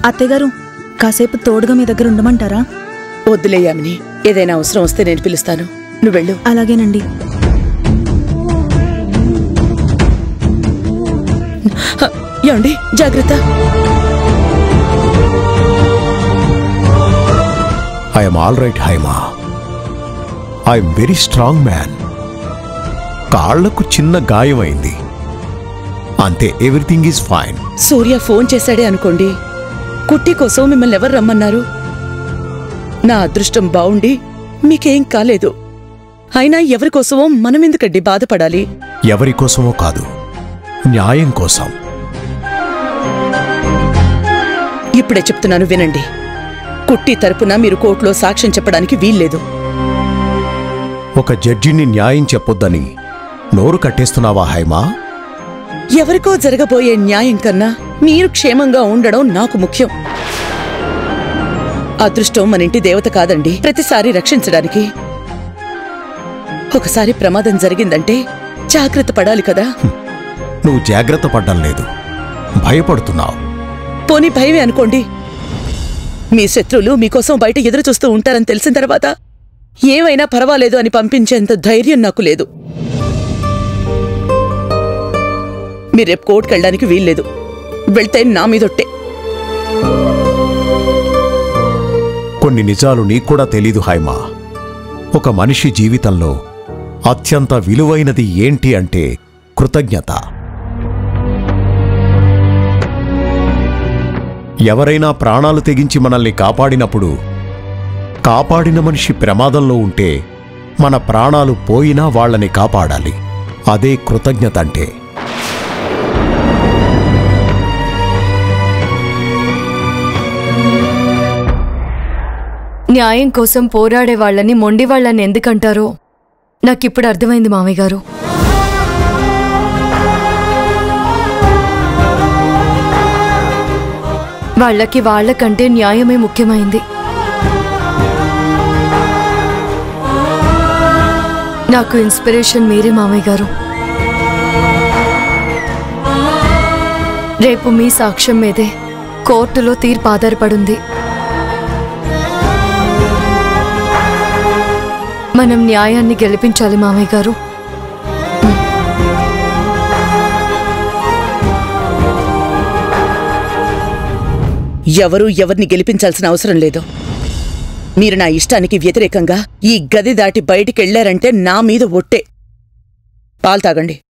అత్తయ్యగారు కాసేపు తోడుగా మీ దగ్గర ఉండమంటారా వద్దులే యామిని ఏదైనా అవసరం వస్తే నేను పిలుస్తాను నువ్వు వెళ్ళు అలాగేనండి హ, ఏమండి జాగ్రత్త I'm all right Hyma I'm very strong man కాళ్లకు చిన్న గాయమైంది అంతే everything is fine Surya phone చేశాడే అనుకోండి కుట్టి కోసం మిమ్మల్ని ఎవరు రమ్మన్నారు నా అదృష్టం బావుండి మీకేం కాలేదు అయినా ఎవరి కోసమో మనమెందుకండి బాధపడాలి ఎవరి కోసమో కాదు న్యాయం కోసం ఇప్పుడే చెప్తున్నాను వినండి కుట్టి తరపున మీరు కోర్టులో సాక్ష్యం చెప్పడానికి వీల్లేదు ఒక జడ్జిని న్యాయం చెప్పొద్దని నోరు కట్టేస్తున్నావా హైమా ఎవరికో జరగబోయే న్యాయం కన్నా మీరు క్షేమంగా ఉండడం నాకు ముఖ్యం అదృష్టం మన ఇంటి దేవత కాదండి ప్రతిసారి రక్షించడానికి ఒకసారి ప్రమాదం జరిగిందంటే జాగ్రత్త పడాలి కదా నువ్వు జాగ్రత్త పడ్డం లేదు భయపడుతున్నావు పోనీ భయమే అనుకోండి మీ శత్రువులు మీకోసం బయట ఎదురు చూస్తూ ఉంటారని తెలిసిన తర్వాత ఏమైనా పర్వాలేదు అని పంపించేంత ధైర్యం నాకు లేదు మీరు రేపు కోర్టుకు వెళ్ళడానికి వీల్లేదు వెళ్తే నా మీదొట్టే కొన్ని నిజాలు నీకు కూడా తెలీదు హైమా ఒక మనిషి జీవితంలో అత్యంత విలువైనది ఏంటి అంటే కృతజ్ఞత ఎవరైనా ప్రాణాలు తెగించి మనల్ని కాపాడినప్పుడు కాపాడిన మనిషి ప్రమాదంలో ఉంటే మన ప్రాణాలు పోయినా వాళ్ళని కాపాడాలి అదే కృతజ్ఞత అంటే న్యాయం కోసం పోరాడే వాళ్ళని మొండి వాళ్ళని ఎందుకంటారో నాకిప్పుడు అర్థమైంది మామయ్య గారు వాళ్ళకి వాళ్ళకంటే న్యాయమే ముఖ్యమైంది నాకు ఇన్స్పిరేషన్ మీరే మామయ్య గారు రేపు మీ సాక్ష్యం మీదే కోర్టులో తీర్పు ఆధారపడుంది మనం న్యాయాన్ని గెలిపించాలి మామయ్య గారు ఎవరూ ఎవరిని గెలిపించాల్సిన అవసరం లేదు మీరు నా ఇష్టానికి వ్యతిరేకంగా ఈ గది దాటి బయటికెళ్లారంటే నా మీద ఒట్టే పాలు తాగండి